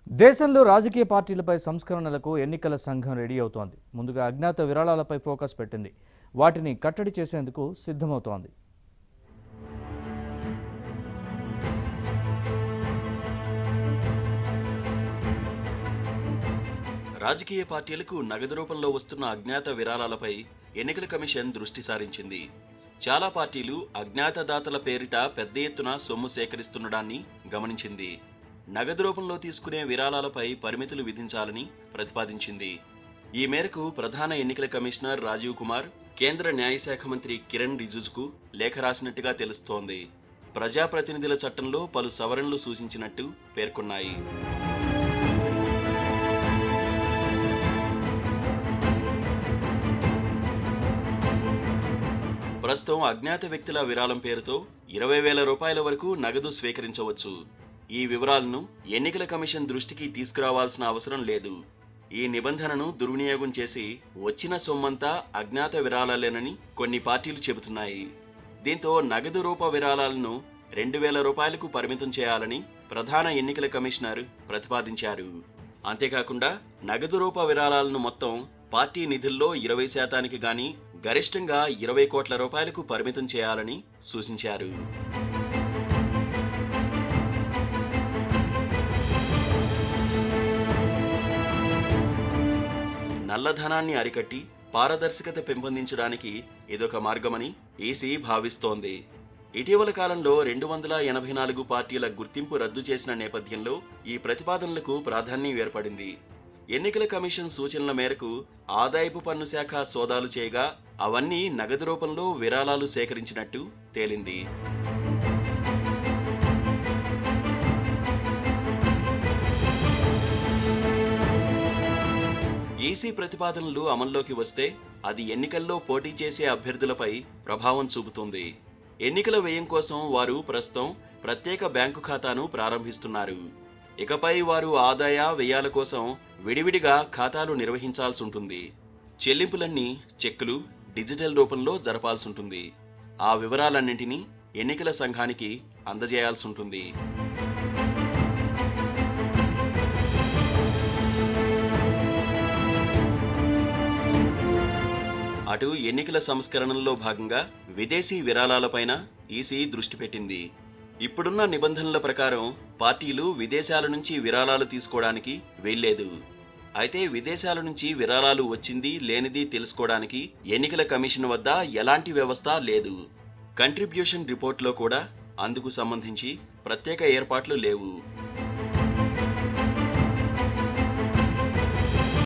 దేశంలో రాజకీయ పార్టీలపై సంస్కరణలకు ఎన్నికల సంఘం రెడీ అవుతోంది ముందుగా అజ్ఞాత విరాళాలపై ఫోకస్ పెట్టింది వాటిని కట్టడి చేసేందుకు సిద్ధమవుతోంది రాజకీయ పార్టీలకు నగదు రూపంలో వస్తున్న అజ్ఞాత విరాళాలపై ఎన్నికల కమిషన్ దృష్టి సారించింది చాలా పార్టీలు అజ్ఞాత దాతల పేరిట పెద్ద ఎత్తున సొమ్ము సేకరిస్తుండడాన్ని గమనించింది నగదు రూపంలో తీసుకునే విరాళాలపై పరిమితులు విధించాలని ప్రతిపాదించింది ఈ మేరకు ప్రధాన ఎన్నికల కమిషనర్ రాజీవ్ కుమార్ కేంద్ర న్యాయశాఖ మంత్రి కిరణ్ రిజిజుకు లేఖ రాసినట్టుగా తెలుస్తోంది ప్రజాప్రతినిధుల చట్టంలో పలు సవరణలు సూచించినట్టు పేర్కొన్నాయి ప్రస్తుతం అజ్ఞాత వ్యక్తుల విరాళం పేరుతో ఇరవై వేల రూపాయల వరకు నగదు స్వీకరించవచ్చు ఈ వివరాలను ఎన్నికల కమిషన్ దృష్టికి తీసుకురావాల్సిన అవసరం లేదు ఈ నిబంధనను దుర్వినియోగం చేసి వచ్చిన సొమ్మంతా అజ్ఞాత విరాళాలేనని కొన్ని పార్టీలు చెబుతున్నాయి దీంతో నగదు రూప విరాళాలను రెండు వేల రూపాయలకు పరిమితం చేయాలని ప్రధాన ఎన్నికల కమిషనర్ ప్రతిపాదించారు అంతేకాకుండా నగదు రూప విరాళాలను మొత్తం పార్టీ నిధుల్లో ఇరవై శాతానికి గాని గరిష్టంగా ఇరవై కోట్ల రూపాయలకు పరిమితం చేయాలని సూచించారు నల్లధనాన్ని అరికట్టి పారదర్శకత పెంపొందించడానికి ఇదొక మార్గమని ఈసీ భావిస్తోంది ఇటీవల కాలంలో రెండు వందల ఎనభై నాలుగు పార్టీల గుర్తింపు రద్దు చేసిన నేపథ్యంలో ఈ ప్రతిపాదనలకు ప్రాధాన్యం ఏర్పడింది ఎన్నికల కమిషన్ సూచనల మేరకు ఆదాయపు పన్ను శాఖ సోదాలు చేయగా అవన్నీ నగదు రూపంలో విరాళాలు సేకరించినట్టు తేలింది ఈసీ ప్రతిపాదనలు అమల్లోకి వస్తే అది ఎన్నికల్లో పోటీ చేసే అభ్యర్థులపై ప్రభావం చూపుతుంది ఎన్నికల వ్యయం కోసం వారు ప్రస్తుతం ప్రత్యేక బ్యాంకు ఖాతాను ప్రారంభిస్తున్నారు ఇకపై వారు ఆదాయ వ్యయాల కోసం విడివిడిగా ఖాతాలు నిర్వహించాల్సి ఉంటుంది చెల్లింపులన్నీ చెక్కులు డిజిటల్ రూపంలో జరపాల్సి ఉంటుంది ఆ వివరాలన్నింటినీ ఎన్నికల సంఘానికి అందజేయాల్సి ఉంటుంది అటు ఎన్నికల సంస్కరణల్లో భాగంగా విదేశీ విరాళాలపైన ఈసీ దృష్టి పెట్టింది ఇప్పుడున్న నిబంధనల ప్రకారం పార్టీలు విదేశాల నుంచి విరాళాలు తీసుకోవడానికి వీల్లేదు అయితే విదేశాల నుంచి విరాళాలు వచ్చింది లేనిది తెలుసుకోవడానికి ఎన్నికల కమిషన్ వద్ద ఎలాంటి వ్యవస్థ లేదు కంట్రిబ్యూషన్ రిపోర్ట్లో కూడా అందుకు సంబంధించి ప్రత్యేక ఏర్పాట్లు లేవు